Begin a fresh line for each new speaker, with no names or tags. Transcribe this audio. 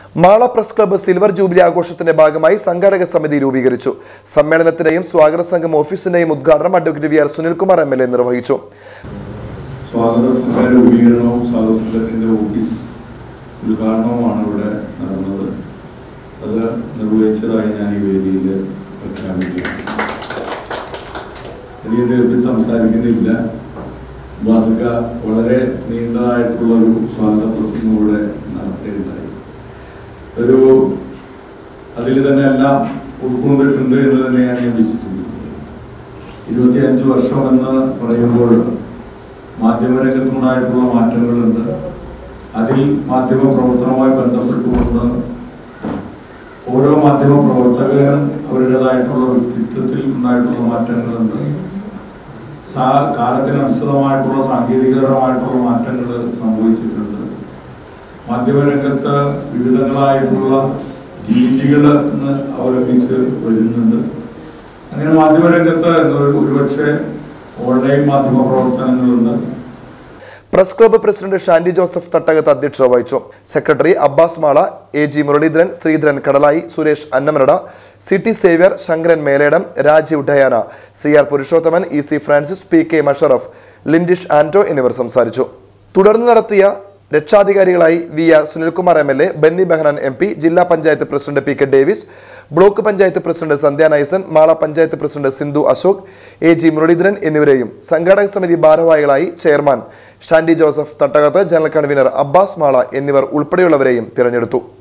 Mala press club silver jubilee ആഘോഷത്തിന്റെ ഭാഗമായി സംഘാടക സമിതി രൂപീകരിച്ചു സമ്മേളനത്തിന്റെയും സ്വാഗത സംഘം ഓഫീസിന്റെയും ഉദ്ഘാടനം advocate V R Sunilkumar M L A നിർവഹിച്ചു
സ്വാഗത സംഘ രൂപീകരണവും സ്വാഗത സംഘത്തിന്റെ ഓഫീസ് ഉദ്ഘാടനവുമാണ് ഇവിടെ നടന്നത് അത് നിർവഹിച്ചതായി ഞാൻ ഈ വേദിയിൽ പ്രഖ്യാപിക്കുകയാണ് അധികം ദീർഘം സംസാരിക്കുന്നില്ല ബാസക്ക വളരെ നീണ്ടതായിട്ടുള്ള ഒരു സ്വാഗത പ്രസംഗം ഇവിടെ നടത്തുകയുണ്ടായി ഒരു അതിൽ തന്നെ എല്ലാം ഉൾക്കൊണ്ടിട്ടുണ്ട് എന്ന് തന്നെയാണ് ഞാൻ വിശ്വസിക്കുന്നത് ഇരുപത്തിയഞ്ച് വർഷം എന്ന് പറയുമ്പോൾ മാധ്യമരംഗത്തുണ്ടായിട്ടുള്ള മാറ്റങ്ങളുണ്ട് അതിൽ മാധ്യമ പ്രവർത്തനവുമായി ബന്ധപ്പെട്ടുകൊണ്ട് ഓരോ മാധ്യമ പ്രവർത്തകരും അവരുടേതായിട്ടുള്ള വ്യക്തിത്വത്തിൽ ഉണ്ടായിട്ടുള്ള മാറ്റങ്ങളുണ്ട് സാ കാലത്തിനനുസൃതമായിട്ടുള്ള സാങ്കേതികപരമായിട്ടുള്ള മാറ്റങ്ങൾ സംഭവിച്ചിട്ടുണ്ട് മാധ്യമരംഗത്ത് വിവിധങ്ങളായിട്ടുള്ള രീതികൾ ഇന്ന് അവലംബിച്ച് വരുന്നുണ്ട് അങ്ങനെ മാധ്യമരംഗത്ത് ഒരു ഒരുപക്ഷെ ഓൺലൈൻ മാധ്യമ പ്രവർത്തനങ്ങളുണ്ട്
press club president Shandy Joseph Thattakath അധ്യക്ഷത വഹിച്ചു secretary Abbas Mala A G Muraleedharan Sreedharan Kadalayi Suresh Annamanada C T Xavier Sankaran Meledam Rajeev Diana C R Purushothaman E C Francis P K Masharaf Lindish Anto എന്നിവർ സംസാരിച്ചു തുടർന്ന് നടത്തിയ രക്ഷാധികാരികളായി V R Sunilkumar M L A Benny Behanan M P ജില്ലാ panchayat president P K Davis block panchayat president Sandhya Naisan Mala panchayat president Sindhu Ashok A G Muraleedharan എന്നിവരെയും സംഘാടക സമിതി ഭാരവാഹികളായി chairman Shandy Joseph Thattakath general convener Abbas Mala എന്നിവർ ഉൾപ്പെടെയുള്ളവരെയും തിരഞ്ഞെടുത്തു